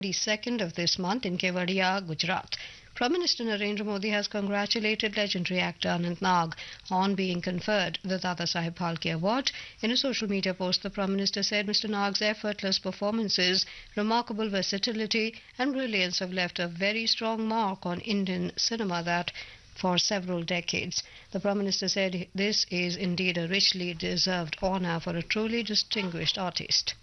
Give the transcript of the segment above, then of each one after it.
22nd of this month in Kevadia, Gujarat. Prime Minister Narendra Modi has congratulated legendary actor Anant Nag on being conferred the Dada Saheb Phalke Award. In a social media post, the Prime Minister said Mr. Nag's effortless performances, remarkable versatility, and brilliance have left a very strong mark on Indian cinema that for several decades. The Prime Minister said this is indeed a richly deserved honor for a truly distinguished artist.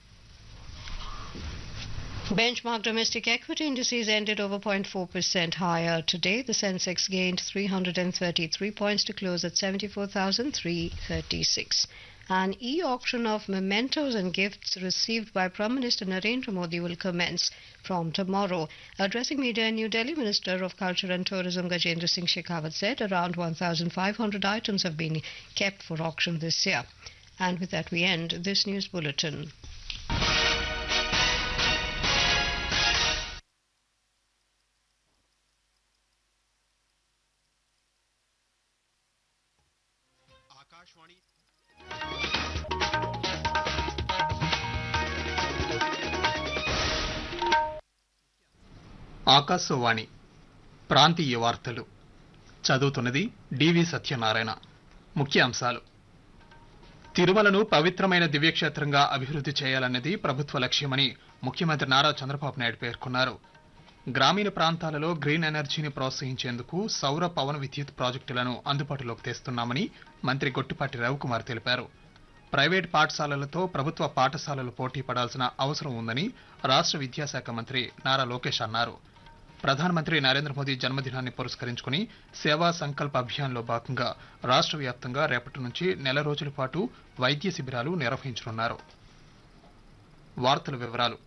Benchmark domestic equity indices ended over 0.4% higher today. The Sensex gained 333 points to close at 74,336. An e-auction of mementos and gifts received by Prime Minister Narendra Modi will commence from tomorrow. Addressing media in New Delhi, Minister of Culture and Tourism Gajendra Singh Shekhawat said around 1,500 items have been kept for auction this year. And with that, we end this news bulletin. Akashvani Akashvani ప్రాంతీయ వార్తలు చదువుతున్నది డివి సత్యనారాయణ ముఖ్య అంశాలు తిరుమలను పవిత్రమైన దివ్యక్షేత్రంగా అభివృద్ధి చేయాలన్నది ప్రభుత్వ లక్ష్యమని ముఖ్యమంత్రి నారా చంద్రబాబు నాయుడు పేర్కొన్నారు గ్రామీణ ప్రాంతాలలో గ్రీన్ ఎనర్జీని ప్రోత్సహించేందుకు సౌర పవన విద్యుత్ ప్రాజెక్టులను అందుబాటులోకి తెస్తున్నామని మంత్రి గొట్టిపాటి రవికుమార్ తెలిపారు ప్రైవేట్ పాఠశాలలతో ప్రభుత్వ పాఠశాలలు పోటీ పడాల్సిన అవసరం ఉందని రాష్ట్ర విద్యాశాఖ మంత్రి నారా లోకేష్ అన్నారు ప్రధానమంత్రి నరేంద్ర మోదీ జన్మదినాన్ని పురస్కరించుకుని సేవా సంకల్ప అభియాన్లో భాగంగా రాష్ట్ర వ్యాప్తంగా రేపటి నుంచి నెల రోజుల పాటు వైద్య శిబిరాలు నిర్వహించనున్నారు వార్తల వివరాలు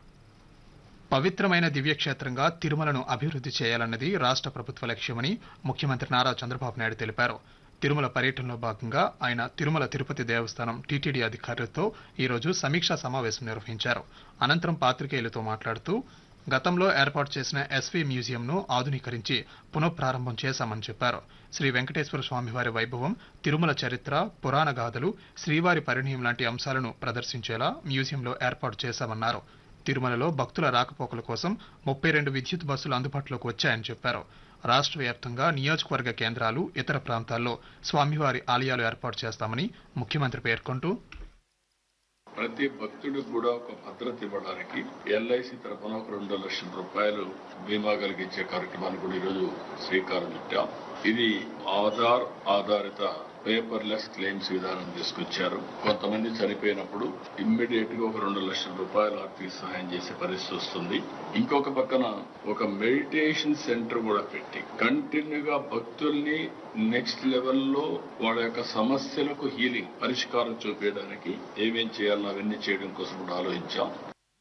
పవిత్రమైన దివ్యక్షేత్రంగా తిరుమలను అభివృద్ధి చేయాలన్నది రాష్ట్ర ప్రభుత్వ లక్ష్యమని ముఖ్యమంత్రి నారా చంద్రబాబు నాయుడు తెలిపారు తిరుమల పర్యటనలో భాగంగా ఆయన తిరుమల తిరుపతి దేవస్థానం టీటీడీ అధికారులతో ఈరోజు సమీక్షా సమావేశం నిర్వహించారు అనంతరం పాత్రికేయులతో మాట్లాడుతూ గతంలో ఏర్పాటు చేసిన ఎస్వీ మ్యూజియంను ఆధునీకరించి పునఃప్రారంభం చేశామని చెప్పారు శ్రీ వెంకటేశ్వర స్వామివారి వైభవం తిరుమల చరిత్ర పురాణ గాథలు శ్రీవారి పరిణయం లాంటి అంశాలను ప్రదర్శించేలా మ్యూజియంలో ఏర్పాటు చేశామన్నారు తిరుమలలో భక్తుల రాకపోకల కోసం ముప్పై రెండు విద్యుత్ బస్సులు అందుబాటులోకి వచ్చాయని చెప్పారు రాష్ట్ర వ్యాప్తంగా నియోజకవర్గ కేంద్రాలు ఇతర ప్రాంతాల్లో స్వామివారి ఆలయాలు ఏర్పాటు చేస్తామని ముఖ్యమంత్రి పేర్కొంటూ ప్రతి భక్తుడికి కూడా ఒక భద్రత ఇవ్వడానికి ఎల్ఐసి తరఫున ఒక రెండు లక్షల రూపాయలు బీమా కలిగించే కార్యక్రమాన్ని కూడా ఈరోజు శ్రీకారం చుట్టాం ఇది ఆధార్ ఆధారిత పేపర్లెస్ క్లెయిమ్స్ విధానం తీసుకొచ్చారు కొంతమంది చనిపోయినప్పుడు ఇమ్మీడియట్ గా ఒక రెండు లక్షల రూపాయలు ఆర్థిక సహాయం చేసే పరిస్థితి వస్తుంది ఇంకొక పక్కన ఒక మెడిటేషన్ సెంటర్ కూడా పెట్టి కంటిన్యూగా భక్తుల్ని నెక్స్ట్ లెవెల్లో వాళ్ళ యొక్క సమస్యలకు హీలింగ్ పరిష్కారం చూపించడానికి ఏమేం చేయాలో అవన్నీ చేయడం కోసం కూడా ఆలోచించాం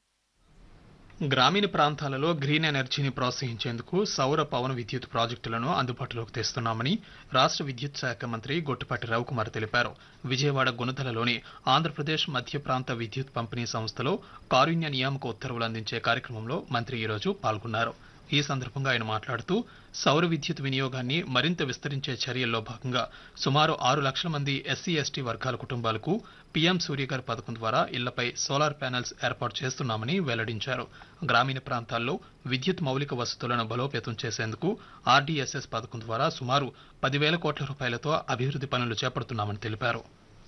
గ్రామీణ ప్రాంతాలలో గ్రీన్ ఎనర్జీని ప్రోత్సహించేందుకు సౌర పవన విద్యుత్ ప్రాజెక్టులను అందుబాటులోకి తెస్తున్నామని రాష్ట్ర విద్యుత్ శాఖ మంత్రి గొట్టిపాటి రవికుమార్ తెలిపారు విజయవాడ గుణదలలోని ఆంధ్రప్రదేశ్ మధ్య ప్రాంత విద్యుత్ పంపిణీ సంస్థలో కారుణ్య నియామక ఉత్తర్వులు అందించే కార్యక్రమంలో మంత్రి ఈరోజు పాల్గొన్నారు ఈ సందర్భంగా ఆయన మాట్లాడుతూ సౌర విద్యుత్ వినియోగాన్ని మరింత విస్తరించే చర్యల్లో భాగంగా సుమారు ఆరు లక్షల మంది ఎస్సీ ఎస్టీ వర్గాల కుటుంబాలకు పీఎం సూర్యగారి పథకం ద్వారా ఇళ్లపై సోలార్ ప్యానెల్స్ ఏర్పాటు చేస్తున్నామని వెల్లడించారు గ్రామీణ ప్రాంతాల్లో విద్యుత్ మౌలిక వసతులను బలోపేతం చేసేందుకు ఆర్డీఎస్ఎస్ పథకం ద్వారా సుమారు పదివేల కోట్ల రూపాయలతో అభివృద్ధి పనులు చేపడుతున్నామని తెలిపారు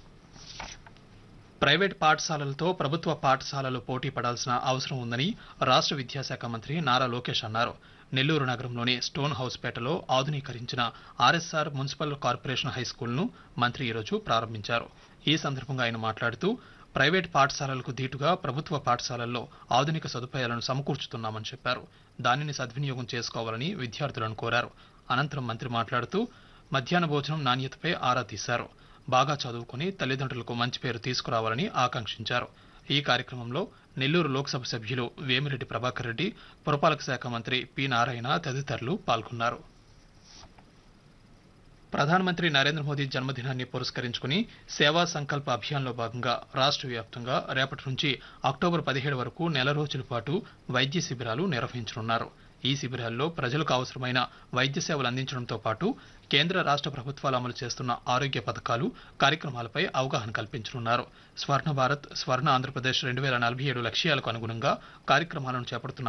ప్రైవేట్ పాఠశాలలతో ప్రభుత్వ పాఠశాలలు పోటీ పడాల్సిన అవసరం ఉందని రాష్ట్ర విద్యాశాఖ మంత్రి నారా లోకేష్ అన్నారు నెల్లూరు నగరంలోని స్టోన్ హౌస్పేటలో ఆధునీకరించిన ఆర్ఎస్ఆర్ మున్సిపల్ కార్పొరేషన్ హై స్కూల్ను మంత్రి ఈరోజు ప్రారంభించారు ఈ సందర్భంగా ఆయన మాట్లాడుతూ ప్రైవేట్ పాఠశాలలకు దీటుగా ప్రభుత్వ పాఠశాలల్లో ఆధునిక సదుపాయాలను సమకూర్చుతున్నామని చెప్పారు దానిని సద్వినియోగం చేసుకోవాలని విద్యార్థులను కోరారు అనంతరం మంత్రి మాట్లాడుతూ మధ్యాహ్న భోజనం నాణ్యతపై ఆరా తీశారు బాగా చదువుకుని తల్లిదండ్రులకు మంచి పేరు తీసుకురావాలని ఆకాంక్షించారు ఈ కార్యక్రమంలో నెల్లూరు లోక్సభ సభ్యులు వేమిరెడ్డి ప్రభాకర్ రెడ్డి పురపాలక శాఖ మంత్రి పి నారాయణ తదితరులు పాల్గొన్నారు ప్రధానమంత్రి నరేంద్ర మోదీ జన్మదినాన్ని పురస్కరించుకుని సేవా సంకల్ప అభియాన్లో భాగంగా రాష్ట్ర వ్యాప్తంగా రేపటి నుంచి అక్టోబర్ పదిహేడు వరకు నెల రోజుల పాటు వైద్య శిబిరాలు నిర్వహించనున్నారు ఈ శిబిరాల్లో ప్రజలకు అవసరమైన వైద్య సేవలు అందించడంతో పాటు కేంద్ర రాష్ట్ర ప్రభుత్వాలు అమలు చేస్తున్న ఆరోగ్య పథకాలు కార్యక్రమాలపై అవగాహన కల్పించనున్నారు స్వర్ణ భారత్ స్వర్ణ ఆంధ్రప్రదేశ్ రెండు వేల నలభై ఏడు లక్ష్యాలకు అనుగుణంగా కార్యక్రమాలను చేపడుతున్న